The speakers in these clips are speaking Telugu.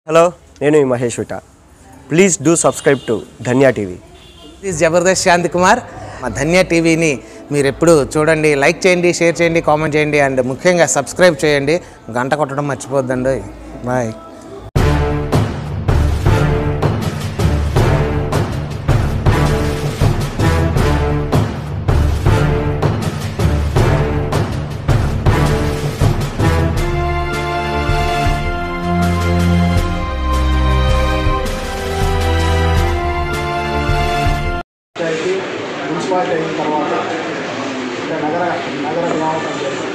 హలో నేను మీ మహేష్ విట please do subscribe to Dhanya TV ఇది జబర్దస్త్ శాంతి కుమార్ మా ధన్య టీవీని మీరు ఎప్పుడు చూడండి లైక్ చేయండి షేర్ చేయండి కామెంట్ చేయండి అండ్ ముఖ్యంగా సబ్స్క్రైబ్ చేయండి గంట కొట్టడం మర్చిపోద్దండి బాయ్ పంచాయతీ మున్సిపాలిటీ అయిన తర్వాత ఇంకా నగర నగర గ్రామ పంచాయతీ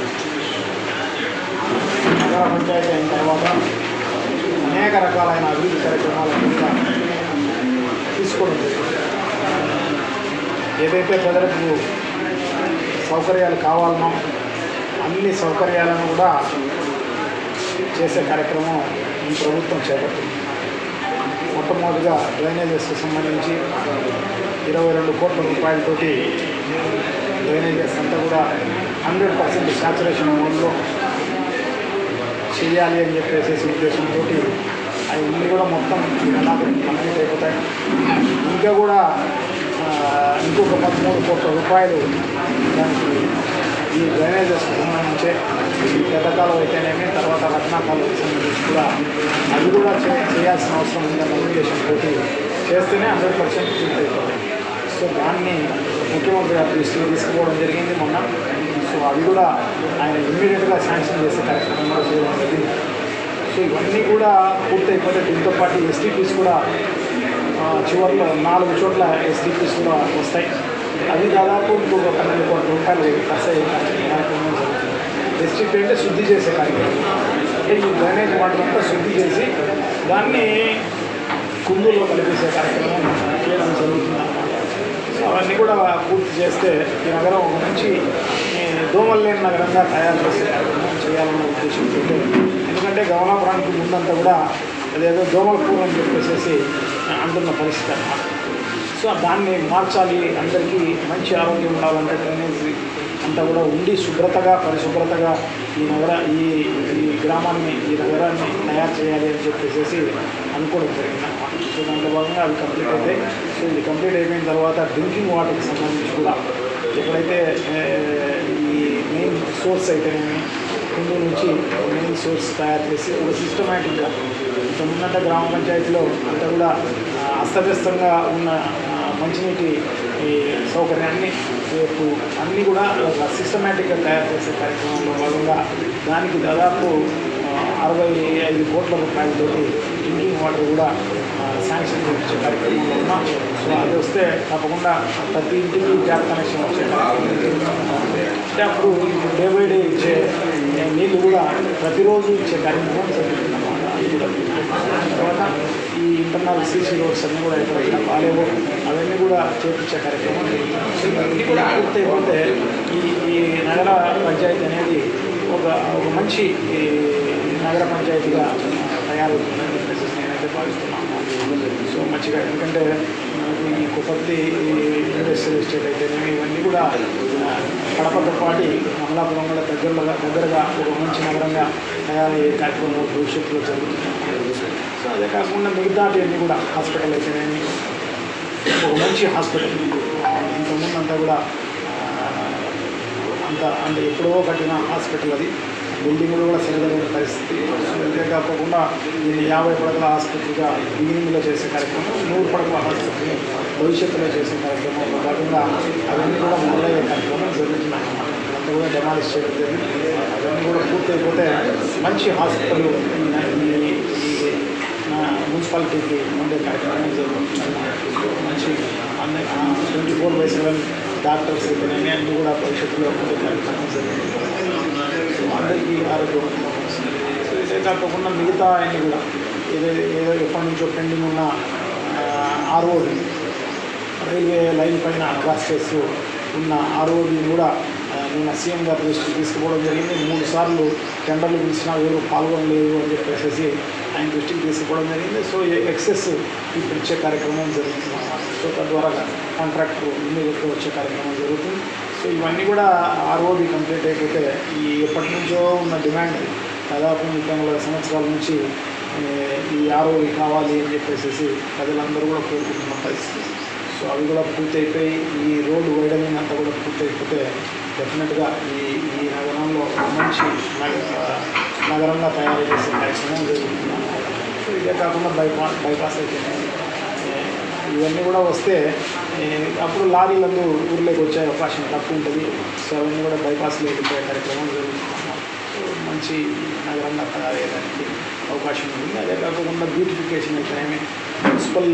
నగర పంచాయతీ అయిన తర్వాత అనేక రకాలైన అభివృద్ధి కార్యక్రమాల కింద తీసుకోవడం జరిగింది ఏదైతే ప్రజలకు సౌకర్యాలు కావాలనో అన్ని సౌకర్యాలను కూడా చేసే కార్యక్రమం ఈ ప్రభుత్వం చేపట్టింది మొట్టమొదటిగా డ్రైనేజెస్కి సంబంధించి ఇరవై రెండు కోట్ల రూపాయలతోటి డ్రైనేజెస్ అంతా కూడా హండ్రెడ్ పర్సెంట్ శాచురేషన్ మోడ్లో చేయాలి అని చెప్పేసి ఉద్దేశంతో అవి కూడా మొత్తం దాదాపు కంప్లీట్ అయిపోతాయి ఇంకా కూడా ఆ, ఇంకొక పదమూడు కోట్ల రూపాయలు దానికి ఈ డ్రైనేజెస్కి సంబంధించే ఈ పెద్దకాలం అయితేనేమి తర్వాత రత్నాకాలకు సంబంధించి కూడా అవి కూడా చే- చేయాల్సిన అవసరం ఉందన్న ఉద్దేశంతో చేస్తేనే హండ్రెడ్ పర్సెంట్ పూర్తి అయిపోతాయి సో దాన్ని ముఖ్యమంత్రి గారి దృష్టికి తీసుకుపోవడం జరిగింది మొన్న సో అవి కూడా ఆయన ఇమ్మీడియట్గా శాంక్షన్ చేసే కార్యక్రమం కూడా చేయడం జరిగింది సో ఇవన్నీ కూడా పూర్తయిపోతే దీంతో పాటు ఎస్టీపీస్ కూడా ఆ, చివరిలో నాలుగు చోట్ల ఎస్టీపీస్ కూడా వస్తాయి అవి దాదాపు ఇంకొక పన్నెండు కోట్ల రూపాయలు ఖర్చు అయ్యే కార్యక్రమం జరుగుతుంది ఎస్టీపీ అంటే శుద్ధి చేసే కార్యక్రమం అంటే ఈ డ్రైనేజ్ వాటర్ అంతా శుద్ధి చేసి దాన్ని కుందుల్లో కలిపేసే కార్యక్రమం చేయడం జరుగుతుంది అన్నమాట సో అవన్నీ కూడా పూర్తి చేస్తే ఈ నగరం ఒక మంచి ఈ, దోమలు లేని నగరంగా తయారు చేసే కార్యక్రమం చేయాలన్న ఉద్దేశంతో ఎందుకంటే గమనాపురానికి ముందంతా కూడా అదేదో దోమల పూర్ అని చెప్పేసి అంటున్న పరిస్థితి అన్నమాట సో దాన్ని మార్చాలి అందరికీ మంచి ఆరోగ్యం ఉండాలంటే డ్రైనేజ్ అంతా కూడా ఉండి శుభ్రతగా పరిశుభ్రతగా ఈ నగర ఈ ఈ గ్రామాన్ని ఈ నగరాన్ని తయారు చేయాలి అని చెప్పేసి అనుకోవడం జరిగింది అన్నమాట సో దాంట్లో భాగంగా అవి కంప్లీట్ అవుతాయి సో ఇది కంప్లీట్ అయిపోయిన తర్వాత డ్రింకింగ్ వాటర్కి సంబంధించి కూడా ఎక్కడైతే ఏ, ఈ మెయిన్ సోర్స్ అయితేనేమి హిందూ నుంచి మెయిన్ సోర్స్ తయారు చేసి ఒక సిస్టమేటిక్గా ఇంతకుముందంటే గ్రామ పంచాయతీలో అంతా కూడా ఆ, అస్తవ్యస్తంగా ఉన్న ఆ, మంచినీటి ఈ సౌకర్యాన్ని రేపు అన్నీ కూడా ఒక సిస్టమేటిక్గా తయారు చేసే కార్యక్రమంలో భాగంగా దానికి దాదాపు ఆ, అరవై ఐదు కోట్ల రూపాయలతోటి డ్రింకింగ్ వాటర్ కూడా ఆ, శాంక్షన్ చేయించే కార్యక్రమంలో ఉన్నాం సో అది వస్తే తప్పకుండా ప్రతి ఇంటికి ట్యాప్ కనెక్షన్ వచ్చే కార్యక్రమం అంటే అప్పుడు డే బై డే ఇచ్చే నీళ్ళు కూడా ప్రతిరోజు ఇచ్చే కార్యక్రమం జరుగుతుందన్నమాట అది కూడా తర్వాత ఈ ఇంటర్నల్ సీసీ రోడ్స్ అన్నీ కూడా ఎక్కడ బాగాలేవో అవన్నీ కూడా చేపించే కార్యక్రమం జరుగుతుంది. ఇవన్నీ కూడా పూర్తయిపోతే ఈ ఈ నగర పంచాయతీ అనేది ఒక ఒక మంచి ఈ నగర పంచాయతీగా తయారవుతుందని చెప్పేసి నేనైతే భావిస్తున్నాను సో మంచిగా ఎందుకంటే మనకి ఈ కుపర్తి ఇండస్ట్రియల్ ఎస్టేట్ అయితేనేమి ఇవన్నీ కూడా ఆ, కడపతో పాటు అమలాపురం కూడా దగ్గరలో దగ్గరగా ఒక మంచి నగరంగా తయారయ్యే కార్యక్రమం భవిష్యత్తులో జరుగుతుంది సో అదే కాకుండా మిగతాటివన్నీ కూడా హాస్పిటల్ అయితేనేమి ఒక మంచి హాస్పిటల్ ఇంతకుముందు అంతా కూడా ఆ, అంత అంటే ఎప్పుడో కట్టిన హాస్పిటల్ అది బిల్డింగ్లు కూడా సరిగా లేని పరిస్థితి సో అంతే కాకుండా దీన్ని యాభై పడకల హాస్పిటల్గా బిగినింగ్లో చేసే కార్యక్రమం నూరు పడకల హాస్పిటల్ని భవిష్యత్తులో చేసే కార్యక్రమంలో భాగంగా అవన్నీ కూడా మొదలయ్యే కార్యక్రమం జరుగుతున్నాయి అన్నమాట ఇదంతా కూడా డెమాలిష్ చేయడం జరిగింది అవన్నీ కూడా పూర్తయిపోతే మంచి హాస్పిటల్ ఈ ఈ- ఈ నా మున్సిపాలిటీకి ఉండే కార్యక్రమం జరుగుతుంది మంచి అన్ని twenty four by seven doctors అయితేనేమి అన్నీ కూడా భవిష్యత్తులో ఉండే కార్యక్రమం జరుగుతుంది సో అందరికీ ఆరోగ్యం సో ఇదే కాకుండా మిగతా అన్ని కూడా ఏదో ఏదో ఎప్పటి నుంచో పెండింగ్ ఉన్న ఆర్ఓడి రైల్వే లైన్ పైన క్రాస్ చేస్తూ ఉన్న ఆర్ఓడిని కూడా ఆ, నిన్న సీఎం గారి దృష్టికి తీసుకుపోవడం జరిగింది మూడు సార్లు టెండర్లు పిలిచినా ఎవరు పాల్గొనలేదు అని చెప్పేసి ఆయన దృష్టికి తీసుకుపోవడం జరిగింది సో ఎక్సెస్ ఇప్పుడు ఇచ్చే కార్యక్రమం జరుగుతుంది సో తద్వారా కాంట్రాక్ట్ ఇమ్మీడియట్గా వచ్చే కార్యక్రమం జరుగుతుంది సో ఇవన్నీ కూడా ఆర్ఓబి కంప్లీట్ అయిపోతే ఈ ఎప్పటి నుంచో ఉన్న డిమాండ్ దాదాపు ముప్పై నలభై సంవత్సరాల నుంచి ఏ, ఈ ఆరోగ్య కావాలి అని చెప్పేసి ప్రజలందరూ కూడా కోరుకుంటున్న పరిస్థితి సో అవి కూడా పూర్తయిపోయి ఈ రోడ్డు వైడనింగ్ అంతా కూడా పూర్తయిపోతే డెఫినెట్గా ఈ ఈ నగరంలో ఒక మంచి నగ- నగరంగా తయారు చేసే కార్యక్రమం జరుగుతున్నాం సో ఇదే కాకుండా బైపా బైపాస్ అయితే ఇవన్నీ కూడా వస్తే ఏ, అప్పుడు లారీలందు ఊర్లోకి వచ్చే అవకాశం తక్కువ ఉంటుంది సో అవన్నీ కూడా బైపాస్లో వెళ్ళిపోయే కార్యక్రమం జరుగుతున్నాం సో మంచి నగరంగా తయారయ్యేదానికి అవకాశం ఉంటుంది అదే కాకుండా బ్యూటిఫికేషన్ అయితేనేమి మున్సిపల్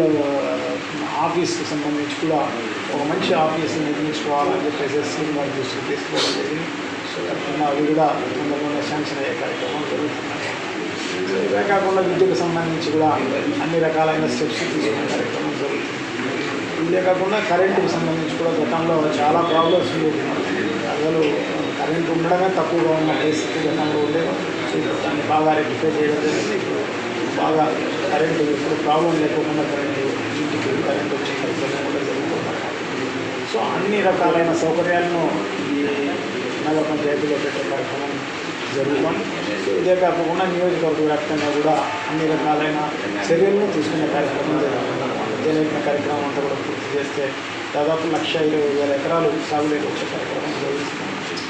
ఆఫీస్కి సంబంధించి కూడా ఒక మంచి ఆఫీస్ని నిర్మించుకోవాలని చెప్పేసి సీఎం గారి దృష్టికి తీసుకోవడం జరిగింది సో తప్పకుండా అవి కూడా తొందరగా శాంక్షన్ అయ్యే కార్యక్రమం జరుగుతున్నాయి సో ఇవే కాకుండా విద్యకు సంబంధించి కూడా అన్ని రకాలైన స్టెప్స్ తీసుకునే కార్యక్రమం జరుగుతుంది ఇదే కాకుండా కరెంటుకు సంబంధించి కూడా గతంలో చాలా ప్రాబ్లమ్స్ ఉండేది అసలు కరెంటు ఉండడమే తక్కువగా ఉన్న పరిస్థితి గతంలో ఉండేది సో ఇప్పుడు దాన్ని బాగా రెక్టిఫై చేయడం జరిగింది ఇప్పుడు బాగా కరెంటు ఇప్పుడు ప్రాబ్లం లేకుండా కరెంటు ఇంటికి కరెంటు వచ్చే కార్యక్రమం కూడా జరుగుతుంది సో అన్ని రకాలైన సౌకర్యాలను ఈ నగర పంచాయతీలో పెట్టే కార్యక్రమం జరుగుతాం సో ఇదే కాకుండా నియోజకవర్గ వ్యాప్తంగా కూడా అన్ని రకాలైన చర్యలను తీసుకునే కార్యక్రమం జరుగుతుంది జనయజ్ఞ కార్యక్రమం అంతా కూడా పూర్తి చేస్తే దాదాపు లక్ష ఇరవై వేల ఎకరాలు సాగులోకి వచ్చే కార్యక్రమం జరుగుతుంది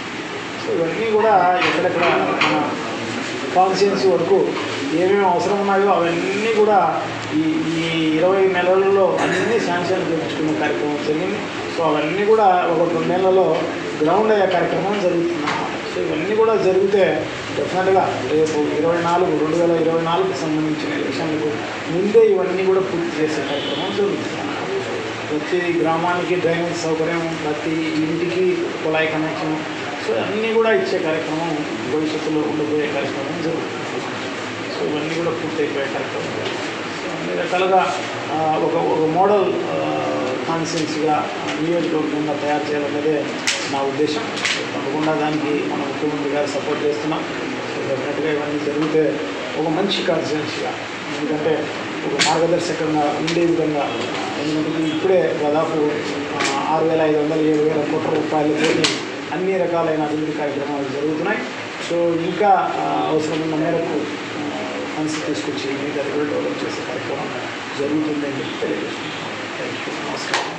సో ఇవన్నీ కూడా ఎక్కడెక్కడ మన కాన్స్టిట్యున్సీ వరకు ఏమేమి అవసరం ఉన్నాయో అవన్నీ కూడా ఈ ఈ ఇరవై నెలలలో అన్ని శాంక్షన్ చేయించుకునే కార్యక్రమం జరిగింది సో అవన్నీ కూడా ఒక రెండు నెలలలో గ్రౌండ్ అయ్యే కార్యక్రమం జరుగుతుంది సో ఇవన్నీ కూడా జరిగితే డెఫినెట్గా రేపు ఇరవై నాలుగు రెండు వేల ఇరవై నాలుగుకి సంబంధించిన ఎలక్షన్లకు ముందే ఇవన్నీ కూడా పూర్తి చేసే కార్యక్రమం జరుగుతుంది ప్రతి గ్రామానికి డ్రైనేజ్ సౌకర్యం ప్రతి ఇంటికి కుళాయి కనెక్షన్ సో అన్నీ కూడా ఇచ్చే కార్యక్రమం భవిష్యత్తులో ఉండబోయే కార్యక్రమం జరుగుతుంది సో ఇవన్నీ కూడా పూర్తయిపోయే కార్యక్రమం సో అన్ని రకాలుగా ఆ, ఒక ఒక మోడల్ కాన్స్టిట్యున్సీగా నియోజకవర్గంగా తయారు చేయాలన్నదే నా ఉద్దేశం సో తప్పకుండా దానికి మన ముఖ్యమంత్రి గారు సపోర్ట్ చేస్తున్నాం సో డెఫినెట్గా ఇవన్నీ జరిగితే ఒక మంచి కాన్స్టిట్యున్సీగా ఎందుకంటే ఒక మార్గదర్శకంగా ఉండే విధంగా ఎందుకంటే ఇప్పుడే దాదాపు ఆ, ఆరు వేల ఐదు వందల ఏడు వేల కోట్ల రూపాయలతోటి అన్ని రకాలైన అభివృద్ధి కార్యక్రమాలు జరుగుతున్నాయి సో ఇంకా ఆ, అవసరమైన మేరకు ఫండ్స్ తీసుకొచ్చి మీ దగ్గర డెవలప్ చేసే కార్యక్రమం జరుగుతుందని చెప్పి తెలియజేస్తున్నాను థ్యాంక్ యూ నమస్కారం